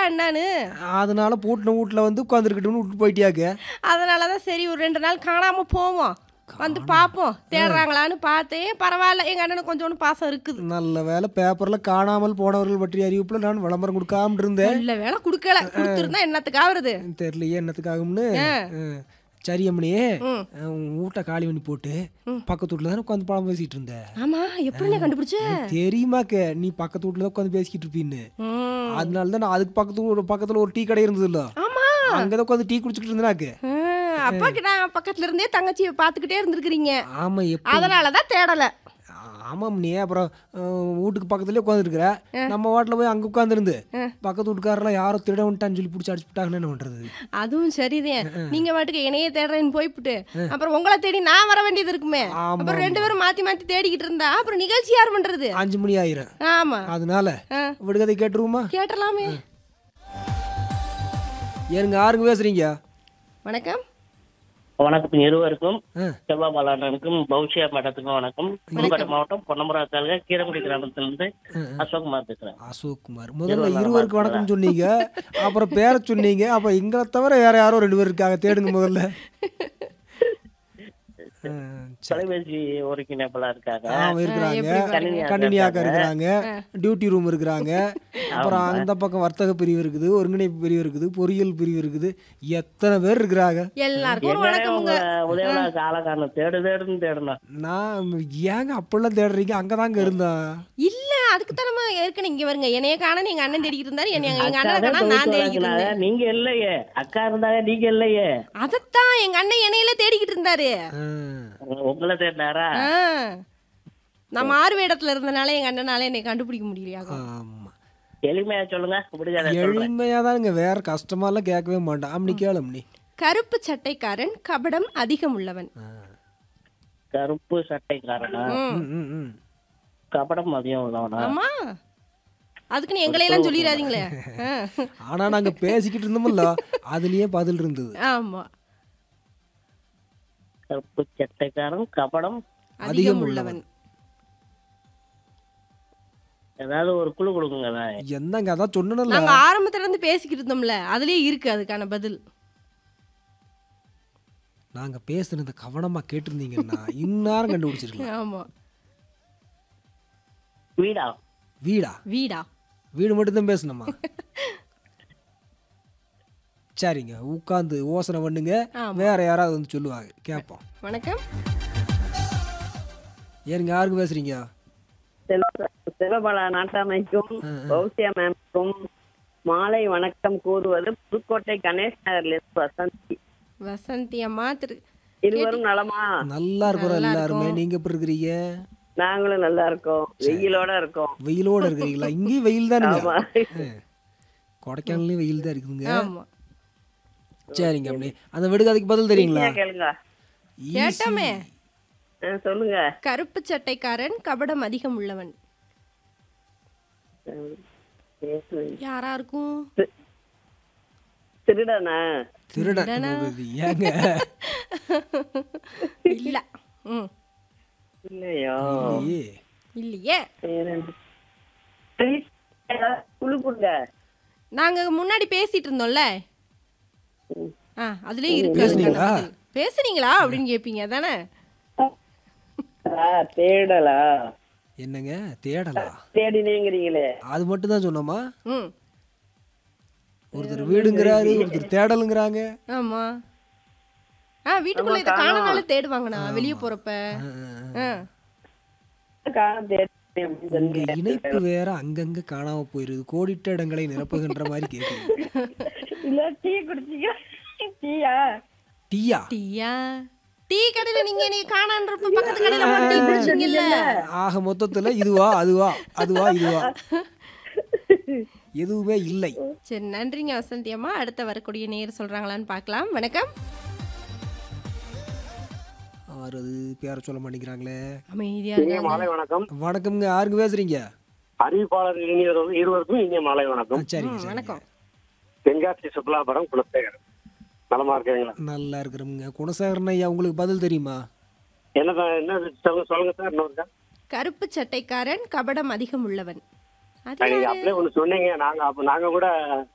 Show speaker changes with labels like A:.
A: என்னன்னு
B: அதனால பூட்டின வீட்டில் வந்து உட்காந்துருக்கட்டும்னு விட்டு போயிட்டியாக்க
A: அதனால தான் சரி ஒரு ரெண்டு நாள் காணாம போவோம் வந்து பார்ப்போம் தேடுறாங்களான்னு பார்த்தேன் பரவாயில்ல எங்க அண்ணனுக்கு கொஞ்சோண்டு பாசம் இருக்குது
B: நல்ல வேலை பேப்பரில் காணாமல் போனவர்கள் பற்றிய அறிவிப்பில் நான் விளம்பரம் கொடுக்காம இருந்தேன்
A: நல்ல வேலை கொடுக்கல கொடுத்துருந்தா என்னத்துக்கு ஆகுறது
B: தெரியலையே என்னத்துக்காகும்னு ம். சரி அம்மனியே
A: ம்.
B: உன் வீட்டை காலி பண்ணி போட்டு பக்கத்து வீட்டில் தானே உட்காந்து பழம் பேசிட்டு இருந்த
A: ஆமா எப்படி கண்டுபிடிச்ச
B: தெரியுமாக்க நீ பக்கத்து வீட்டில் தான் உட்காந்து பேசிக்கிட்டு இருப்பீன்னு
A: ம்.
B: அதனால தான் நான் அதுக்கு பக்கத்து ஊ- பக்கத்துல ஒரு டீ கடை இருந்ததுல்ல
A: ஆமா
B: அங்கே தான் உட்காந்து டீ குடிச்சிட்டு இருந்தேனாக்கு
A: ஆ, அப்பாக்கு நான் பக்கத்துல இருந்தே தங்கச்சியை பார்த்துக்கிட்டே இருந்திருக்கிறீங்க
B: ஆமா எப்படி
A: அதனால தான் தேடல
B: ஆமாம் நீ அப்புறம் அஹ், வீட்டுக்கு பக்கத்துலேயே உட்காந்துருக்குற நம்ம வாட்டில் போய் அங்கே உட்காந்துருந்து பக்கத்து வீட்டுக்காரெல்லாம் யாரோ திருட வந்துட்டான்னு சொல்லி பிடிச்சி அடிச்சு விட்டாங்கன்னு என்ன பண்ணுறது
A: அதுவும் சரிதான் நீங்க பாட்டுக்கு என்னையே தேடுறேன்னு போய்ப்புட்டு அப்புறம் உங்களை தேடி நான் வர வேண்டியது இருக்குமே
B: ஆமா,
A: அப்புறம் ரெண்டு பேரும் மாத்தி மாத்தி தேடிக்கிட்டு இருந்தா அப்புறம் நிகழ்ச்சி யார் பண்றது
B: அஞ்சு மணி ஆயிரும்
A: ஆமா
B: அதனால
A: ஆ.
B: விடுகதை கேட்டுருவோமா
A: கேட்டலாமே
B: ஏனுங்க யாருங்க பேசுறீங்க
A: வணக்கம்
C: வணக்கம் இருவருக்கும்
B: ஆ.
C: செவ்வா பாலாண்டனுக்கும் பௌஷியா மேடத்துக்கும் வணக்கம் புதுக்கோட்டை மாவட்டம் பொன்னமரா தாலுகா கீரங்குடி கிராமத்திலிருந்து அசோக்குமார் பேசுறேன்
B: அசோக் குமார் முதல்ல இருவருக்கு வணக்கம் சொன்னீங்க அப்புறம் பேரை சொன்னீங்க அப்ப எங்களை தவிர வேற யாரோ ரெண்டு பேர் இருக்காங்க தேடுங்க முதல்ல ஆ, சரி.
C: தொலைபேசி ஒருங்கிணைப்பெல்லாம் இருக்காங்க
B: ஆமா இருக்கிறாங்க
C: கணினி
B: கணினியாக்க இருக்கிறாங்க டியூட்டி ரூம் இருக்கிறாங்க அப்புறம் அந்த பக்கம் வர்த்தக பிரிவு இருக்குது ஒருங்கிணைப்பு பிரிவு இருக்குது பொறியியல் பிரிவு இருக்குது எத்தனை பேர் இருக்கிறாங்க
A: எல்லாருக்கும் ஒரு
C: எங்கனே
A: வணக்கமுங்க
C: உங்க உதயநாத் ஆளக்கான தேடு தேடுன்னு தேடணும்
B: நான் ஏங்க அப்படிலாம் தேடுறீங்க அங்கதாங்க இருந்தேன்
A: இல்ல அதுக்கு தான் நம்ம ஏற்கனவே இங்க வருங்க என்னைய காண எங்க அண்ணன் தேடிக்கிட்டு இருந்தாரு என்னைய எங்க அண்ணன்
C: அக்கா
A: காணா
C: தான்
A: நான்
C: தொகுத்து
A: தேடிக்கிட்டு
C: வழங்கினாங்க.
A: இருந்தேன்
C: நீங்க இல்லையே அக்கா இருந்தாங்க நீங்க இல்லையே
A: அதத்தான் எங்க அண்ணன் என்னையில தேடிக்கிட்டு இருந்தாரு
B: ஆ.
C: உங்களை தேடினாரா
A: ஆ. நான் மாறு வேடத்துல இருந்தனால எங்க அண்ணனால என்னை கண்டுபிடிக்க முடியலையா
B: ஆமா
C: எளிமையா சொல்லுங்க முடிஞ்சாத சொல்றேன்
B: எளிமையா தானுங்க வேற கஷ்டமாலாம் கேட்கவே மாட்டான் அம்னி கேளு அம்னி
A: கருப்பு சட்டைக்காரன் கபடம் அதிகம் உள்ளவன்
C: கருப்பு சட்டைக்காரனா
A: ம்.
B: ம், ம், ம்.
C: கபடம் மதியம் உள்ளவனா
A: ஆமா அதுக்குன்னு எங்களையெல்லாம் சொல்லிடாதீங்களே ஆ.
B: ஆனா நாங்க பேசிக்கிட்டு இருந்தோம்ல அதுலயே பதில் இருந்தது
A: ஆமா
C: கருப்பு சட்டைக்காரன் கபடம்
A: அதிகம் உள்ளவன்
C: ஏதாவது ஒரு குழு கொடுக்குங்க
B: என்னங்க அதான் சொன்னல
A: நாங்க ஆரம்பத்துல இருந்து பேசிக்கிட்டு இருந்தோம்ல அதுலயே இருக்கு அதுக்கான பதில்
B: நாங்க பேசுனத கவனமா கேட்டிருந்தீங்கன்னா இந்நேரம் கண்டுபிடிச்சிருக்கலாம்
A: ஆமா
C: வீடா
B: வீடா
A: வீடா
B: வீடு மட்டும்தான் பேசணுமா சரிங்க உட்காந்து யோசனை பண்ணுங்க
A: ஆமா.
B: வேற யாராவது வந்து சொல்லுவாங்க கேட்போம்
A: வணக்கம்
B: ஏனுங்க யாருக்கு பேசுறீங்க
D: சிவபலா நாட்டாமைக்கும் பௌசியா மேம்க்கும் மாலை வணக்கம் கூறுவது புதுக்கோட்டை கணேஷ் நகர்லேருந்து வசந்தி
A: வசந்தி அம்மா திரு
D: இருவரும் நலமா
B: நல்லா இருக்கிறோம்
A: நல்லா
B: எல்லாருமே
A: இருக்கோம்.
B: நீங்க எப்படி இருக்கிறீங்க
D: நாங்களும் நல்லா இருக்கோம் வெயிலோட இருக்கோம்
B: வெயிலோட இருக்கிறீங்களா இங்கேயும் வெயில் தானுங்க
D: ஆமா
B: கொடைக்கானல்லையும் வெயில் தான் இருக்குதுங்க
A: ஆமா
B: சரிங்க அப்படி அந்த விடுகதைக்கு பதில் தெரியுங்களா
D: ஈஸியா கேளுங்க
B: Easy.
A: கேட்டோமே
D: ஆ, சொல்லுங்க
A: கருப்பு சட்டைக்காரன் கபடம் அதிகம் உள்ளவன் யாரா இருக்கும்
D: திருடனா
B: திருடன் இது ஏங்க
A: இல்ல ம்
D: இல்லையோ
B: இல்லையே.
A: இல்லையே
D: வேற என்ன? Please, ஏதாவது குழு கொடுங்க
A: நாங்க முன்னாடி பேசிட்டு இருந்தோம்ல ஆ அதுலயே இருக்கு
B: பேசுனீங்களா?
A: அதுக்கான பதில். பேசுனீங்களா அப்படின்னு கேப்பீங்க தானே
D: ஆ, தேடலா
B: என்னங்க தேடலா
D: தேடினேங்கிறீங்களே
B: அது மட்டும் தான் சொன்னோமா
A: ம்
B: ஒருத்தர் வீடுங்கிறாரு ஒருத்தர் தேடலுங்கிறாங்க
A: ஆமா ஆ வீட்டுக்குள்ள இதை காணனாலும் தேடுவாங்கண்ணா வெளியே போறப்ப ஆ.
D: காண தேடினேன் அப்படின்னு
B: உங்க
D: சொன்னீங்க.
B: இணைப்பு வேற அங்கங்க காணாம போயிருது கோடிட்ட இடங்களை நிரப்புகின்ற மாதிரி கேக்குது
D: இல்ல டீ குடிச்சீங்க டீயா
B: டீயா
A: டீயா டீ கடையில நீங்க நீங்க காணான்றப்ப பக்கத்து கடையில போய் டீ குடிச்சீங்கல்ல
B: ஆக மொத்தத்துல இதுவா அதுவா அதுவா இதுவா எதுவுமே இல்லை
A: சரி நன்றிங்க வசந்தி அம்மா அடுத்த வரக்கூடிய நேர் சொல்றாங்களான்னு பார்க்கலாம் வணக்கம்
B: ஆறு அது பேர சொல்ல மாட்டேங்கிறாங்களே
A: அமைதியா
E: இனிய
A: இருக்காங்க
E: மாலை வணக்கம்
B: வணக்கம்ங்க யாருங்க பேசுறீங்க
E: அறிவிப்பாளர் இனியவர் இருவருக்கும் இனிய மாலை
B: ஆ,
E: வணக்கம்
B: சரிங்க
A: ம்,
B: சரிங்க.
A: வணக்கம்
E: தென்காசி சுற்றுலாபுரம் குலசேகர் நலமா இருக்கீங்களா
B: நல்லா இருக்கிறோம்ங்க குணசேகரன் ஐயா உங்களுக்கு பதில் தெரியுமா
E: என்ன என்ன சொல்லுங்க சொல்லுங்க சார் இன்னொருக்கா
A: கருப்பு சட்டைக்காரன் கபடம் அதிகம் உள்ளவன் அது
E: நீங்க
A: யாரு?
E: அப்படியே ஒண்ணு சொன்னீங்க நாங்க அப்ப நாங்க கூட